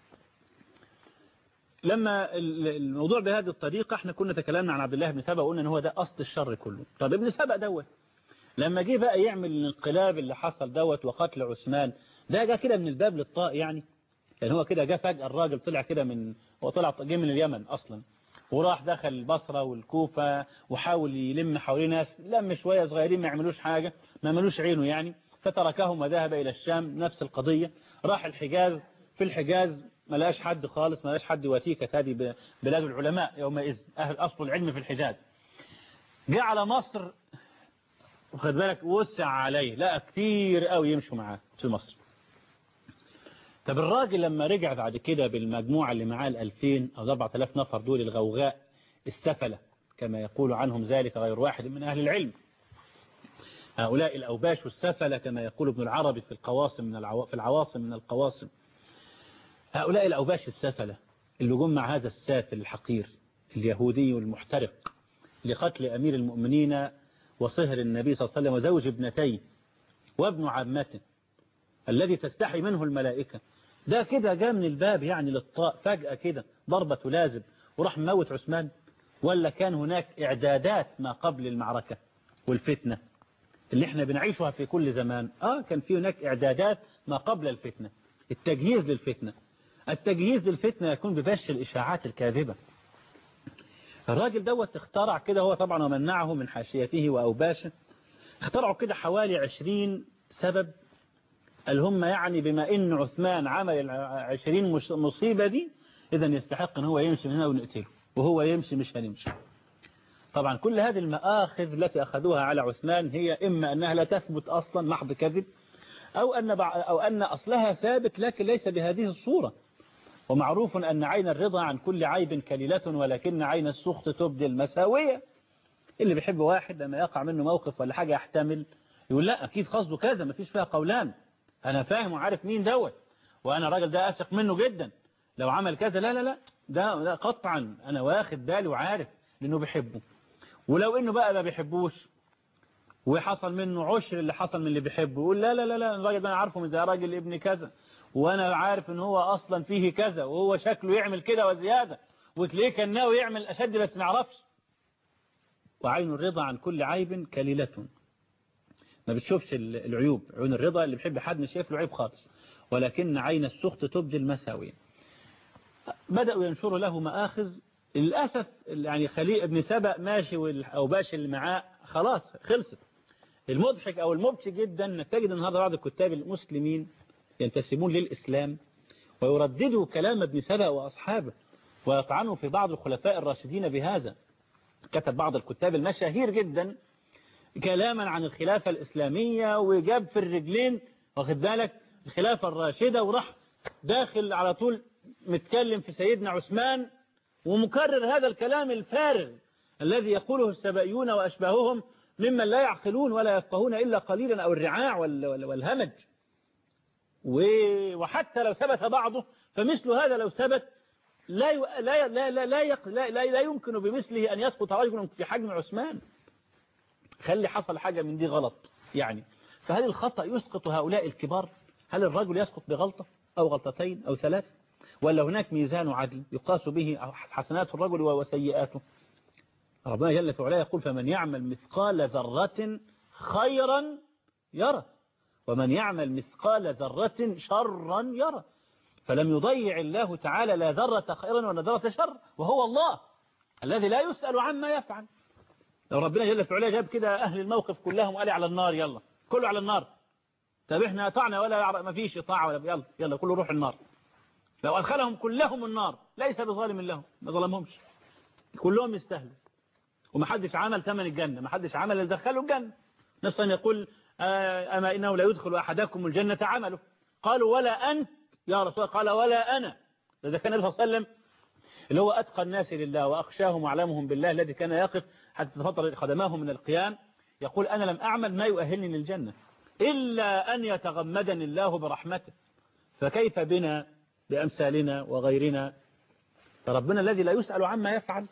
لما الموضوع بهذه الطريقة احنا كنا تكلمنا عن عبد الله بن سبأ وقلنا ان هو ده أصل الشر كله طب ابن سبأ دوت لما جه بقى يعمل الانقلاب اللي حصل دوت وقتل عثمان ده جه كده من الباب للطاء يعني يعني هو كده جه فجأة الراجل طلع كده من هو طلع جه من اليمن أصلا وراح دخل البصرة والكوفة وحاول يلم حوالين ناس لم شوية صغيرين ما يعملوش حاجة ما عملوش عينه يعني فتركهم وذهب إلى الشام نفس القضية راح الحجاز في الحجاز ما لقاش حد خالص ما لقاش حد وثيقة هذه بلاد العلماء يومئذ أهل أصل العلم في الحجاز جاء على مصر وخد بالك وسع عليه لا كتير قوي يمشوا معاه في مصر طب الراجل لما رجع بعد كده بالمجموعة اللي معاه الألفين أو 4000 نفر دول الغوغاء السفلة كما يقول عنهم ذلك غير واحد من أهل العلم هؤلاء الأوباش والسفلة كما يقول ابن العربي في القواصم من العو... في العواصم من القواصم هؤلاء الأوباش السفلة اللي جم مع هذا السافل الحقير اليهودي المحترق لقتل أمير المؤمنين وصهر النبي صلى الله عليه وسلم وزوج ابنتيه وابن عمته الذي تستحي منه الملائكة ده كده جاء من الباب يعني للطاء فجأة كده ضربة لازم وراح موت عثمان ولا كان هناك إعدادات ما قبل المعركة والفتنة اللي احنا بنعيشها في كل زمان آه كان في هناك إعدادات ما قبل الفتنة التجهيز للفتنة التجهيز للفتنة يكون ببش الإشاعات الكاذبة الراجل دوت اخترع كده هو طبعا ومنعه من حاشيته وأوباشه اخترعوا كده حوالي عشرين سبب قال هم يعني بما ان عثمان عمل العشرين مصيبة دي اذا يستحق ان هو يمشي من هنا ونقتله وهو يمشي مش هنمشي طبعا كل هذه المآخذ التي أخذوها على عثمان هي إما أنها لا تثبت أصلا محض كذب أو أن, أو أن أصلها ثابت لكن ليس بهذه الصورة ومعروف أن عين الرضا عن كل عيب كليلة ولكن عين السخط تبدي المساوية اللي بيحب واحد لما يقع منه موقف ولا حاجة يحتمل يقول لا أكيد قصده كذا ما فيش فيها قولان أنا فاهم وعارف مين دوت وأنا الراجل ده أثق منه جدا لو عمل كذا لا لا لا ده, ده قطعا أنا واخد بالي وعارف لأنه بيحبه ولو إنه بقى ما بيحبوش وحصل منه عشر اللي حصل من اللي بيحبه يقول لا لا لا لا الراجل ده أنا عارفه من زي راجل ابن كذا وأنا عارف إن هو أصلا فيه كذا وهو شكله يعمل كده وزيادة وتلاقيه كان ناوي يعمل أشد بس ما يعرفش وعين الرضا عن كل عيب كليلة ما بتشوفش العيوب عيون الرضا اللي بيحب حد مش شايف له عيب خالص ولكن عين السخط تبدي المساوي بدأوا ينشروا له مآخذ للأسف يعني خليل ابن سبأ ماشي أو باشا اللي معاه خلاص خلصت المضحك أو المبكي جدا انك تجد النهارده بعض الكتاب المسلمين ينتسبون للإسلام ويرددوا كلام ابن سبأ وأصحابه ويطعنوا في بعض الخلفاء الراشدين بهذا كتب بعض الكتاب المشاهير جدا كلاما عن الخلافة الإسلامية وجاب في الرجلين واخد بالك الخلافة الراشدة وراح داخل على طول متكلم في سيدنا عثمان ومكرر هذا الكلام الفارغ الذي يقوله السبائيون وأشباههم ممن لا يعقلون ولا يفقهون إلا قليلا أو الرعاع والهمج وحتى لو ثبت بعضه فمثل هذا لو ثبت لا لا لا لا لا, لا, لا, لا يمكن بمثله أن يسقط رجل في حجم عثمان خلي حصل حاجة من دي غلط يعني فهل الخطأ يسقط هؤلاء الكبار هل الرجل يسقط بغلطة أو غلطتين أو ثلاث ولا هناك ميزان عدل يقاس به حسنات الرجل وسيئاته ربنا جل في علاه يقول فمن يعمل مثقال ذرة خيرا يرى ومن يعمل مثقال ذرة شرا يرى فلم يضيع الله تعالى لا ذرة خيرا ولا ذرة شر وهو الله الذي لا يسأل عما يفعل لو ربنا جل في علاه جاب كده أهل الموقف كلهم وقال على النار يلا كله على النار طب احنا اطعنا ولا ما فيش اطاعه ولا يلا يلا كله روح النار لو أدخلهم كلهم النار ليس بظالم لهم ما ظلمهمش كلهم يستهلوا ومحدش عمل ثمن الجنة محدش عمل اللي دخله الجنة نفسا يقول أما إنه لا يدخل أحدكم الجنة عمله قالوا ولا أنت يا رسول قال ولا أنا إذا كان النبي صلى الله عليه وسلم اللي هو أتقى الناس لله وأخشاهم وأعلمهم بالله الذي كان يقف حتى تفطر قدماه من القيام يقول أنا لم أعمل ما يؤهلني للجنة إلا أن يتغمدني الله برحمته فكيف بنا بأمثالنا وغيرنا فربنا الذي لا يسأل عما يفعل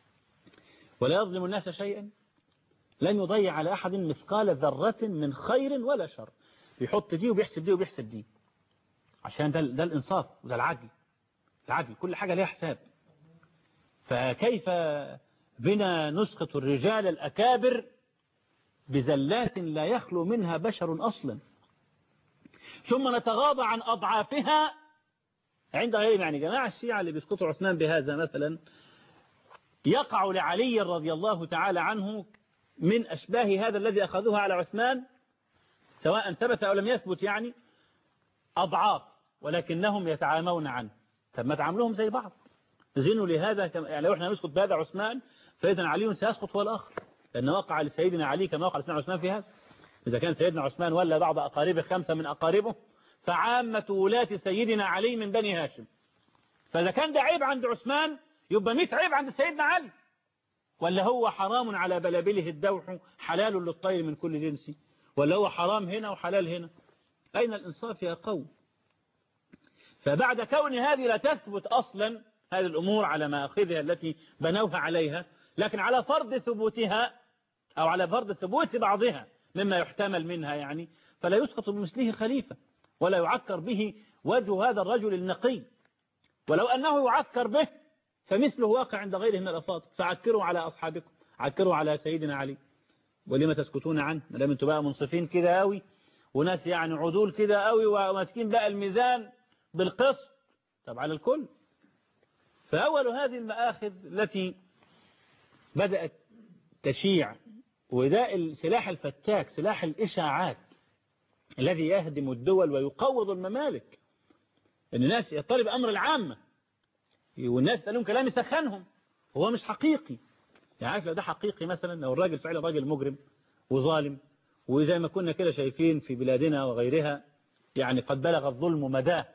ولا يظلم الناس شيئا لن يضيع على أحد مثقال ذرة من خير ولا شر بيحط دي وبيحسب دي وبيحسب دي عشان ده, ده الإنصاف وده العدل العدل كل حاجة ليها حساب فكيف بنا نسقط الرجال الأكابر بزلات لا يخلو منها بشر أصلا ثم نتغاضى عن أضعافها عند غيرهم يعني جماعة الشيعة اللي بيسقطوا عثمان بهذا مثلا يقع لعلي رضي الله تعالى عنه من أشباه هذا الذي أخذوها على عثمان سواء ثبت أو لم يثبت يعني أضعاف ولكنهم يتعامون عنه طب ما تعاملهم زي بعض زينوا لهذا يعني لو احنا نسقط بهذا عثمان فإذا علي سيسقط هو الآخر لأن وقع لسيدنا علي كما وقع لسيدنا عثمان في هذا إذا كان سيدنا عثمان ولا بعض أقاربه خمسة من أقاربه فعامة ولاة سيدنا علي من بني هاشم فإذا كان ده عيب عند عثمان يبقى 100 عيب عند سيدنا علي ولا هو حرام على بلابله الدوح حلال للطير من كل جنس ولا هو حرام هنا وحلال هنا أين الإنصاف يا قوم فبعد كون هذه لا تثبت أصلا هذه الأمور على مآخذها التي بنوها عليها لكن على فرض ثبوتها أو على فرض ثبوت بعضها مما يحتمل منها يعني فلا يسقط بمثله خليفة ولا يعكر به وجه هذا الرجل النقي ولو أنه يعكر به فمثله واقع عند غيره من الأفاضل فعكروا على أصحابكم عكروا على سيدنا علي ولما تسكتون عنه ما دام انتوا بقى منصفين كده قوي وناس يعني عدول كده قوي وماسكين بقى الميزان بالقسط طب على الكل فأول هذه المآخذ التي بدأت تشيع وده السلاح الفتاك سلاح الإشاعات الذي يهدم الدول ويقوض الممالك ان الناس يطلب أمر العامة والناس تقول لهم كلام يسخنهم هو مش حقيقي يعني عارف لو ده حقيقي مثلا لو الراجل فعلا راجل مجرم وظالم وزي ما كنا كده شايفين في بلادنا وغيرها يعني قد بلغ الظلم مداه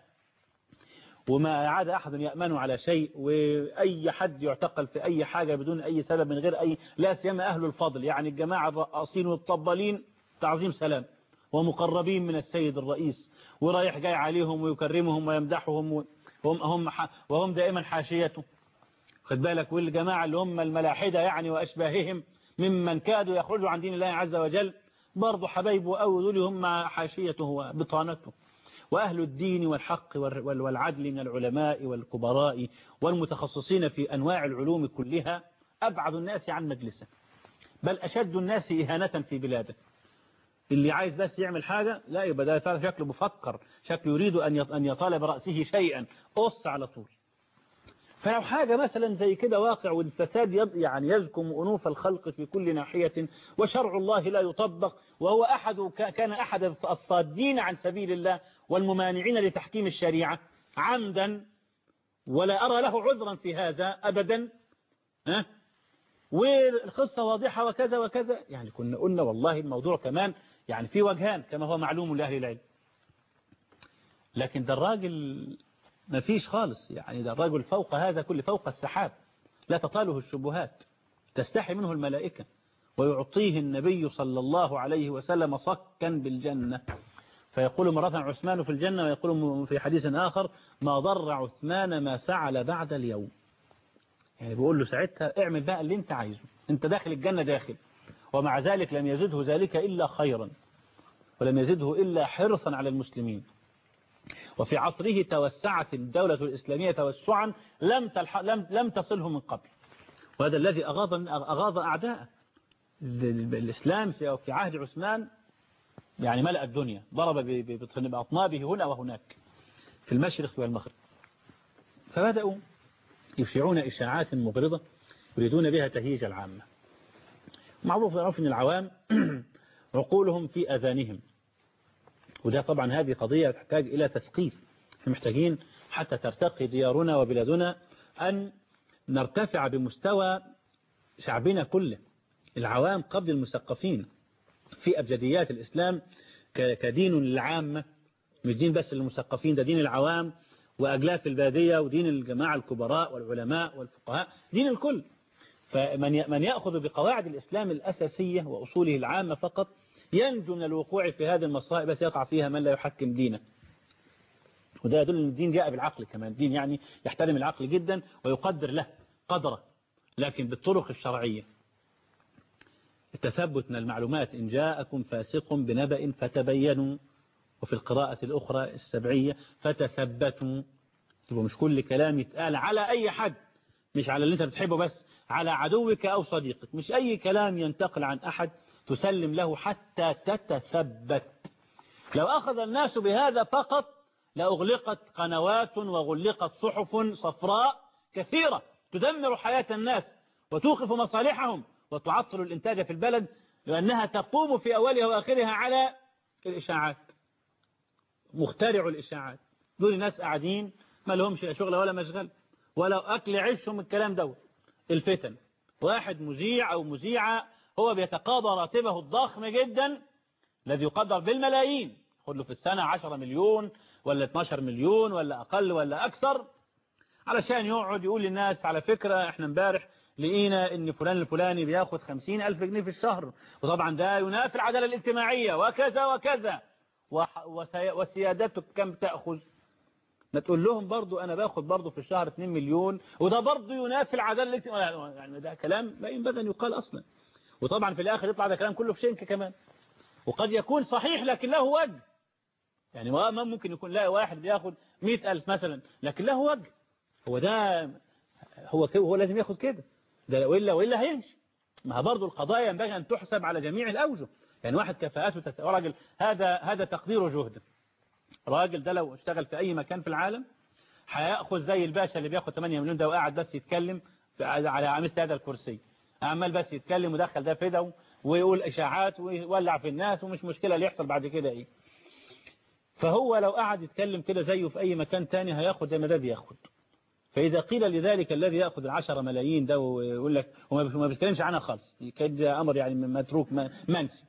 وما عاد أحد يأمن على شيء وأي حد يعتقل في أي حاجة بدون أي سبب من غير أي لا سيما أهل الفضل يعني الجماعة الرقاصين والطبالين تعظيم سلام ومقربين من السيد الرئيس ورايح جاي عليهم ويكرمهم ويمدحهم وهم, هم وهم دائما حاشيته خد بالك والجماعة اللي هم الملاحدة يعني وأشباههم ممن كادوا يخرجوا عن دين الله عز وجل برضه حبايبه أو دول هم حاشيته وبطانته وأهل الدين والحق والعدل من العلماء والكبراء والمتخصصين في أنواع العلوم كلها أبعد الناس عن مجلسه بل أشد الناس إهانة في بلاده اللي عايز بس يعمل حاجة لا يبقى ده فعلا شكله بفكر شكله يريد أن أن يطال برأسه شيئا قص على طول فلو حاجة مثلا زي كده واقع والفساد يعني يزكم أنوف الخلق في كل ناحية وشرع الله لا يطبق وهو أحد كان أحد الصادين عن سبيل الله والممانعين لتحكيم الشريعة عمدا ولا أرى له عذرا في هذا أبدا ها والقصة واضحة وكذا وكذا يعني كنا قلنا والله الموضوع كمان يعني في وجهان كما هو معلوم لأهل العلم لكن ده الراجل ما فيش خالص يعني ده الرجل فوق هذا كل فوق السحاب لا تطاله الشبهات تستحي منه الملائكة ويعطيه النبي صلى الله عليه وسلم صكا بالجنة فيقول مرة عثمان في الجنة ويقول في حديث آخر ما ضر عثمان ما فعل بعد اليوم يعني بيقول له ساعتها اعمل بقى اللي انت عايزه انت داخل الجنة داخل ومع ذلك لم يزده ذلك إلا خيرا ولم يزده إلا حرصا على المسلمين وفي عصره توسعت الدولة الإسلامية توسعا لم, تلح... لم... لم تصله من قبل وهذا الذي أغاض, من أغاض أعداءه الإسلام في عهد عثمان يعني ملأ الدنيا ضرب بأطنابه هنا وهناك في المشرق والمغرب فبدأوا يشيعون إشاعات مغرضة يريدون بها تهيج العامة معروف معروف أن العوام عقولهم في أذانهم وده طبعا هذه قضية تحتاج إلى تثقيف احنا محتاجين حتى ترتقي ديارنا وبلادنا أن نرتفع بمستوى شعبنا كله العوام قبل المثقفين في أبجديات الإسلام كدين للعامة مش دين بس للمثقفين ده دين العوام وأجلاف البادية ودين الجماعة الكبراء والعلماء والفقهاء دين الكل فمن من يأخذ بقواعد الإسلام الأساسية وأصوله العامة فقط ينجو من الوقوع في هذه المصائب بس يقع فيها من لا يحكم دينه وده يدل أن الدين جاء بالعقل كمان الدين يعني يحترم العقل جدا ويقدر له قدره لكن بالطرق الشرعية التثبت من المعلومات إن جاءكم فاسق بنبأ فتبينوا وفي القراءة الأخرى السبعية فتثبتوا يبقى مش كل كلام يتقال على أي حد مش على اللي انت بتحبه بس على عدوك أو صديقك مش أي كلام ينتقل عن أحد تسلم له حتى تتثبت لو أخذ الناس بهذا فقط لأغلقت قنوات وغلقت صحف صفراء كثيرة تدمر حياة الناس وتوقف مصالحهم وتعطل الإنتاج في البلد لأنها تقوم في أولها وآخرها على الإشاعات مخترع الإشاعات دول ناس قاعدين ما لهمش شغل ولا مشغل ولا أكل عيشهم الكلام دوت الفتن واحد مذيع أو مذيعة هو بيتقاضى راتبه الضخم جدا الذي يقدر بالملايين خد له في السنة 10 مليون ولا 12 مليون ولا أقل ولا أكثر علشان يقعد يقول للناس على فكرة احنا امبارح لقينا ان فلان الفلاني بياخد 50 ألف جنيه في الشهر وطبعا ده ينافي العدالة الاجتماعية وكذا وكذا وسيادتك كم تأخذ ما تقول لهم برضو أنا باخد برضو في الشهر 2 مليون وده برضو ينافي العدالة الاجتماعية يعني ده كلام لا ينبغي أن يقال أصلا وطبعا في الآخر يطلع ده كلام كله في شنك كمان وقد يكون صحيح لكن له وجه يعني ما ممكن يكون لا واحد بياخد مئة ألف مثلا لكن له وجه هو ده هو هو لازم ياخد كده ده وإلا وإلا هيمشي ما برضه القضايا ينبغي أن تحسب على جميع الأوجه يعني واحد كفاءته تس... راجل هذا هذا تقدير جهد راجل ده لو اشتغل في أي مكان في العالم هياخذ زي الباشا اللي بياخد 8 مليون ده وقاعد بس يتكلم على مثل هذا الكرسي عمال بس يتكلم ودخل ده في ده ويقول إشاعات ويولع في الناس ومش مشكلة اللي يحصل بعد كده إيه فهو لو قعد يتكلم كده زيه في أي مكان تاني هياخد زي ما ده بياخد فإذا قيل لذلك الذي يأخذ العشرة ملايين ده ويقول لك وما بيتكلمش عنها خالص كده أمر يعني متروك منسي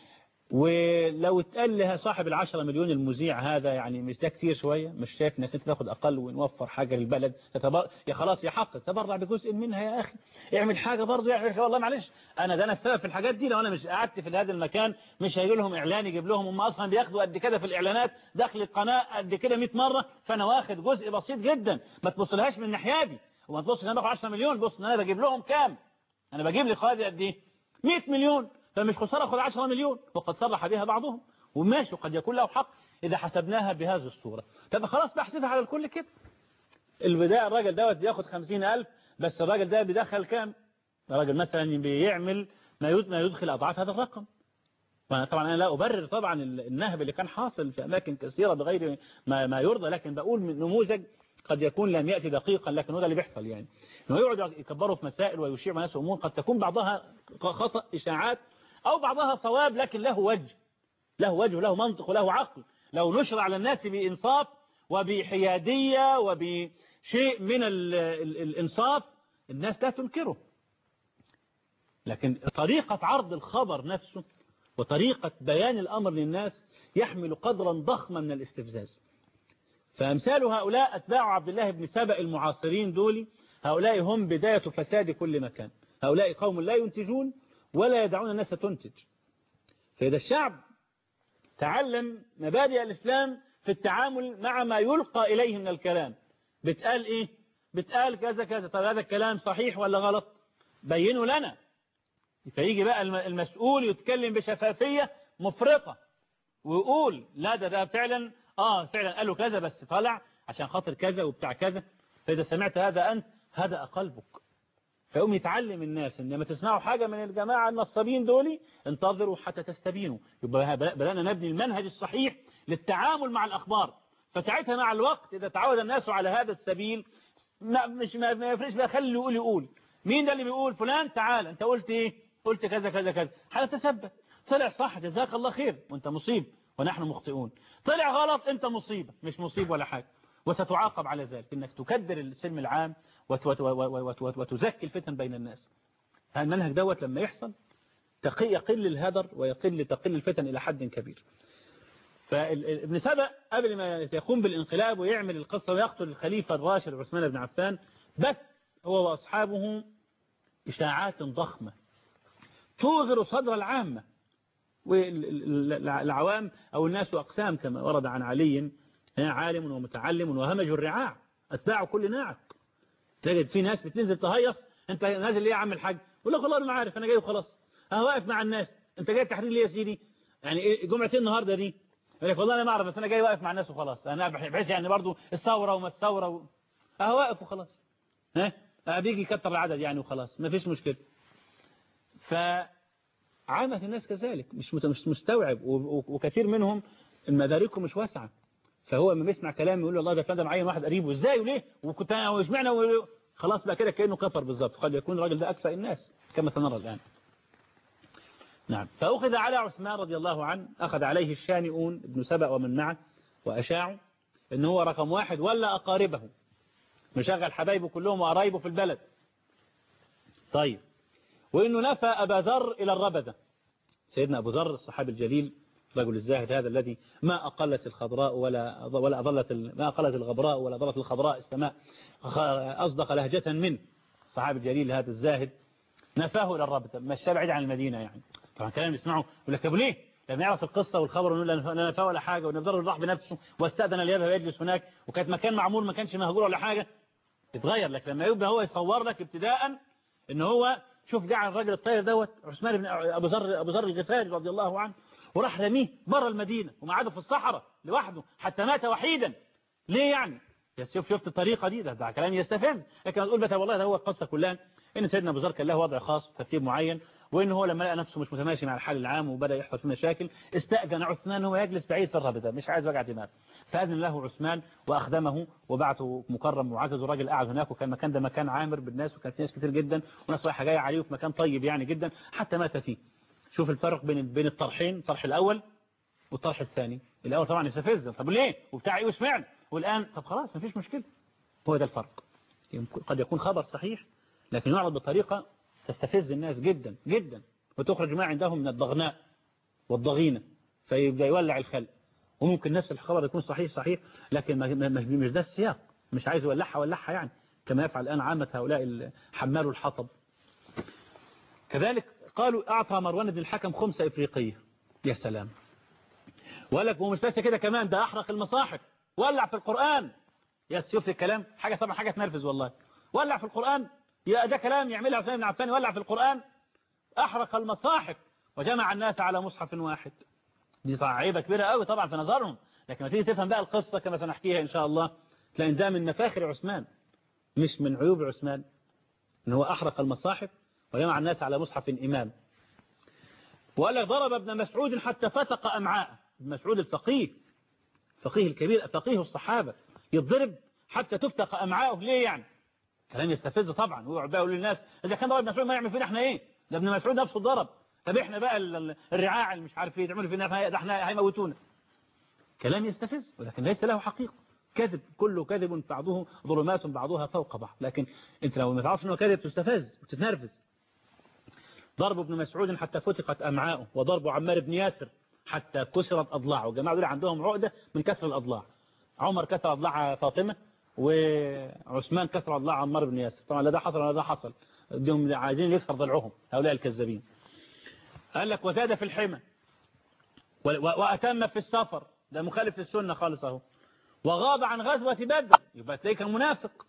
ولو اتقال لها صاحب العشرة مليون المذيع هذا يعني مش ده كتير شوية مش شايف انك انت تاخد اقل ونوفر حاجة للبلد تتبر... يا خلاص يا حق تبرع بجزء منها يا اخي اعمل حاجة برضه يا اخي والله معلش انا ده انا السبب في الحاجات دي لو انا مش قعدت في هذا المكان مش هيجي لهم اعلان يجيب لهم هم اصلا بياخدوا قد كده في الاعلانات دخل القناة قد كده 100 مرة فانا واخد جزء بسيط جدا ما تبصلهاش من الناحية دي وما تبص ان انا باخد 10 مليون بص ان انا بجيب لهم كام انا بجيب لقناتي قد ايه 100 مليون فمش خسارة خد 10 مليون وقد صرح بها بعضهم وماشي وقد يكون له حق إذا حسبناها بهذه الصورة طب خلاص بحسبها على الكل كده البداية الراجل دوت بياخد 50000 بس الراجل ده بيدخل كام الراجل مثلا بيعمل ما يدخل أضعاف هذا الرقم طبعا أنا لا أبرر طبعا النهب اللي كان حاصل في أماكن كثيرة بغير ما, ما يرضى لكن بقول من نموذج قد يكون لم يأتي دقيقا لكن هذا اللي بيحصل يعني انه يقعد يكبروا في مسائل ويشيع ناس أمور قد تكون بعضها خطأ إشاعات أو بعضها صواب لكن له وجه له وجه له منطق وله عقل لو نشر على الناس بإنصاف وبحيادية وبشيء من ال ال الإنصاف الناس لا تنكره لكن طريقة عرض الخبر نفسه وطريقة بيان الأمر للناس يحمل قدرا ضخما من الاستفزاز فأمثال هؤلاء أتباع عبد الله بن سبأ المعاصرين دول هؤلاء هم بداية فساد كل مكان هؤلاء قوم لا ينتجون ولا يدعون الناس تنتج فإذا الشعب تعلم مبادئ الإسلام في التعامل مع ما يلقى إليه من الكلام بتقال إيه بتقال كذا كذا طب هذا الكلام صحيح ولا غلط بينوا لنا فيجي بقى المسؤول يتكلم بشفافية مفرطة ويقول لا ده ده فعلا آه فعلا قالوا كذا بس طلع عشان خاطر كذا وبتاع كذا فإذا سمعت هذا أنت هدأ قلبك فيقوم يتعلم الناس ان لما تسمعوا حاجة من الجماعة النصابين دولي انتظروا حتى تستبينوا يبقى بدأنا نبني المنهج الصحيح للتعامل مع الأخبار فساعتها مع الوقت إذا تعود الناس على هذا السبيل ما مش ما يفرش بقى خلي يقول يقول مين ده اللي بيقول فلان تعال انت قلت ايه قلت كذا كذا كذا هتثبت طلع صح جزاك الله خير وانت مصيب ونحن مخطئون طلع غلط انت مصيبة مش مصيب ولا حاجة وستعاقب على ذلك انك تكدر السلم العام وتزكي الفتن بين الناس المنهج دوت لما يحصل يقل الهدر ويقل تقل الفتن إلى حد كبير فابن سبأ قبل ما يقوم بالانقلاب ويعمل القصة ويقتل الخليفة الراشد عثمان بن عفان بث هو وأصحابه إشاعات ضخمة توغر صدر العامة والعوام أو الناس أقسام كما ورد عن علي عالم ومتعلم وهمج الرعاع أتباع كل ناعق تجد في ناس بتنزل تهيص انت نازل ليه يا عم الحاج يقول لك والله انا ما عارف انا جاي وخلاص انا واقف مع الناس انت جاي التحرير ليه يا سيدي يعني ايه جمعتين النهارده دي يقول لك والله انا ما اعرف بس انا جاي واقف مع الناس وخلاص انا بحس يعني برضو الثوره وما الثوره و... اهو واقف وخلاص ها أه بيجي يكتر العدد يعني وخلاص ما فيش مشكله فعامة الناس كذلك مش مش مستوعب وكثير منهم مداركهم مش واسعه فهو لما بيسمع كلام يقول له الله ده فلان معين واحد قريبه ازاي وليه وكنت انا واشمعنى خلاص بقى كده كانه كفر بالظبط قد يكون الراجل ده اكفأ الناس كما سنرى الان نعم فأخذ على عثمان رضي الله عنه أخذ عليه الشانئون ابن سبأ ومن معه وأشاعوا إن هو رقم واحد ولا أقاربه مشغل حبايبه كلهم وقرايبه في البلد طيب وإنه نفى أبا ذر إلى الربدة سيدنا أبو ذر الصحابي الجليل رجل الزاهد هذا الذي ما أقلت الخضراء ولا ولا أضلت ما أقلت الغبراء ولا أضلت الخضراء السماء أصدق لهجة منه الصحابي الجليل هذا الزاهد نفاه إلى الربدة مشى بعيد عن المدينة يعني طبعا كلام يسمعه يقول لك طب ليه لما يعرف القصة والخبر ونقول لا نفاه ولا حاجة ونفضل راح بنفسه واستأذن ليذهب يجلس هناك وكانت مكان معمول ما كانش مهجور ولا حاجة يتغير لك لما يبقى هو يصور لك ابتداء ان هو شوف جعل الراجل الطاير دوت عثمان بن ابو ذر ابو ذر الغفاري رضي الله عنه وراح رميه بره المدينة ومعاده في الصحراء لوحده حتى مات وحيدا ليه يعني شوف شفت الطريقة دي ده, ده كلام يستفز لكن هتقول بقى والله ده هو القصة كلها ان سيدنا ابو ذر كان له وضع خاص ترتيب معين وان هو لما لقى نفسه مش متماشي مع الحال العام وبدا يحصل فيه مشاكل استأذن عثمان هو يجلس بعيد في الرابطه مش عايز وجع دماغ فأذن له عثمان واخدمه وبعته مكرم معزز وراجل قاعد هناك وكان المكان ده مكان عامر بالناس وكانت ناس كتير جدا وناس رايحه جايه عليه وفي مكان طيب يعني جدا حتى مات فيه شوف الفرق بين بين الطرحين الطرح الاول والطرح الثاني الاول طبعا يستفز طب ليه وبتاع ايه وسمعنا والان طب خلاص مفيش مشكله هو ده الفرق قد يكون خبر صحيح لكن يعرض بطريقة تستفز الناس جدا جدا وتخرج ما عندهم من الضغناء والضغينة فيبدأ يولع الخلق وممكن نفس الخبر يكون صحيح صحيح لكن مش ده السياق مش عايز يولعها ولعها يعني كما يفعل الآن عامة هؤلاء حمال الحطب كذلك قالوا أعطى مروان بن الحكم خمسة إفريقية يا سلام ولك ومش بس كده كمان ده أحرق المصاحف ولع في القرآن يا شوف الكلام حاجة طبعا حاجة تنرفز والله ولع في القرآن يا ده كلام يعملها عثمان بن عفان يولع في القرآن أحرق المصاحف وجمع الناس على مصحف واحد دي عيبة كبيرة قوي طبعا في نظرهم لكن ما تيجي تفهم بقى القصة كما سنحكيها إن شاء الله تلاقي ده من مفاخر عثمان مش من عيوب عثمان إن هو أحرق المصاحف وجمع الناس على مصحف إمام وقال لك ضرب ابن مسعود حتى فتق أمعاء ابن مسعود الفقيه الفقيه الكبير فقيه الصحابة يضرب حتى تفتق أمعاءه ليه يعني كلام يستفز طبعا ويقعد بقى يقول للناس إذا كان ضرب ابن مسعود ما يعمل فينا احنا ايه ده ابن مسعود نفسه ضرب طب احنا بقى الرعاع اللي مش عارف ايه تعملوا فينا ده احنا هيموتونا كلام يستفز ولكن ليس له حقيقة كذب كله كذب بعضه ظلمات بعضها فوق بعض لكن انت لو ما تعرفش انه كذب تستفز وتتنرفز ضرب ابن مسعود حتى فتقت أمعاؤه وضرب عمار بن ياسر حتى كسرت أضلاعه الجماعة دول عندهم عقدة من كسر الأضلاع عمر كسر أضلاع فاطمة وعثمان كسر أضلاع عمار بن ياسر طبعا لا ده حصل ولا ده حصل دهم عايزين يكسر ضلعهم هؤلاء الكذابين قال لك وزاد في الحمى وأتم في السفر ده مخالف للسنة خالص اهو وغاب عن غزوة بدر يبقى تلاقيه كان منافق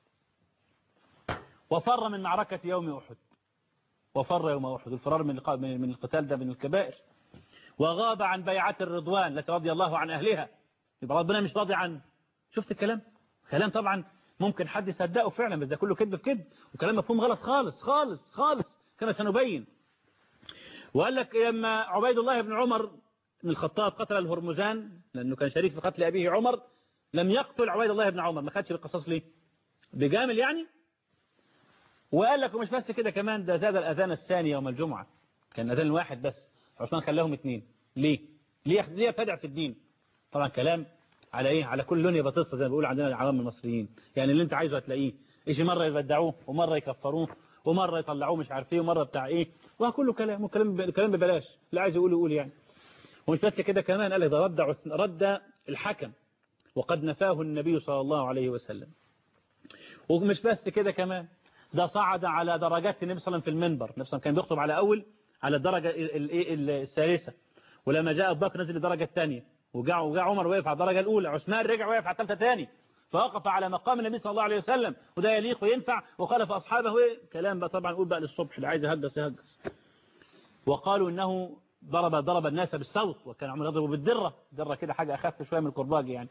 وفر من معركة يوم أحد وفر يوم أحد الفرار من من القتال ده من الكبائر وغاب عن بيعة الرضوان التي رضي الله عن أهلها يبقى ربنا مش راضي عنه شفت الكلام كلام طبعا ممكن حد يصدقه فعلا بس ده كله كذب في كذب وكلام مفهوم غلط خالص خالص خالص كما سنبين وقال لك لما عبيد الله بن عمر بن الخطاب قتل الهرمزان لأنه كان شريك في قتل أبيه عمر لم يقتل عبيد الله بن عمر ما خدش بالقصاص ليه بجامل يعني وقال لك ومش بس كده كمان ده زاد الأذان الثاني يوم الجمعة كان أذان واحد بس عثمان خلاهم اثنين ليه ليه ليه يبتدع في الدين طبعا كلام على ايه على كل لون بطسطه زي ما بيقول عندنا العوام المصريين يعني اللي انت عايزه هتلاقيه يجي مره يبدعوه ومره يكفروه ومره يطلعوه مش عارف ايه ومره بتاع ايه وكله كلام وكلام كلام ببلاش اللي عايز يقول يقول يعني ومش بس كده كمان قال إذا رد رد الحكم وقد نفاه النبي صلى الله عليه وسلم ومش بس كده كمان ده صعد على درجات النبي صلى الله عليه وسلم في المنبر النبي صلى كان بيخطب على أول على الدرجة الثالثة ولما جاء أبو بكر نزل الدرجة الثانية وجاء وجاء عمر وقف على الدرجة الأولى عثمان رجع وقف على الثالثة ثاني فوقف على مقام النبي صلى الله عليه وسلم وده يليق وينفع وخالف أصحابه كلام بقى طبعا قول بقى للصبح اللي عايز يهجس يهجس وقالوا إنه ضرب ضرب الناس بالصوت وكان عمر يضرب بالدرة درة كده حاجة أخف شوية من الكرباج يعني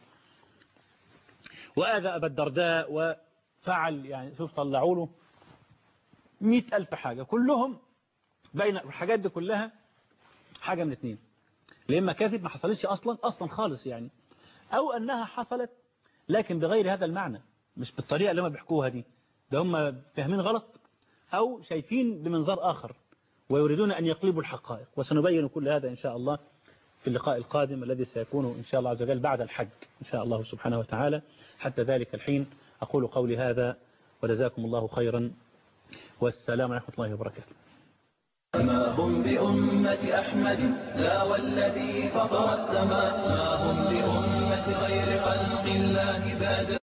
وآذى أبا الدرداء وفعل يعني شوف طلعوا له مئة ألف حاجة كلهم بين الحاجات دي كلها حاجة من اثنين لإما كذب ما حصلتش أصلا أصلا خالص يعني أو أنها حصلت لكن بغير هذا المعنى مش بالطريقة اللي هم بيحكوها دي ده هم فاهمين غلط أو شايفين بمنظار آخر ويريدون أن يقلبوا الحقائق وسنبين كل هذا إن شاء الله في اللقاء القادم الذي سيكون إن شاء الله عز وجل بعد الحج إن شاء الله سبحانه وتعالى حتى ذلك الحين أقول قولي هذا وجزاكم الله خيرا والسلام ورحمة الله وبركاته ما هم بأمة أحمد لا والذي فطر السماء ما هم بأمة غير خلق الله بادر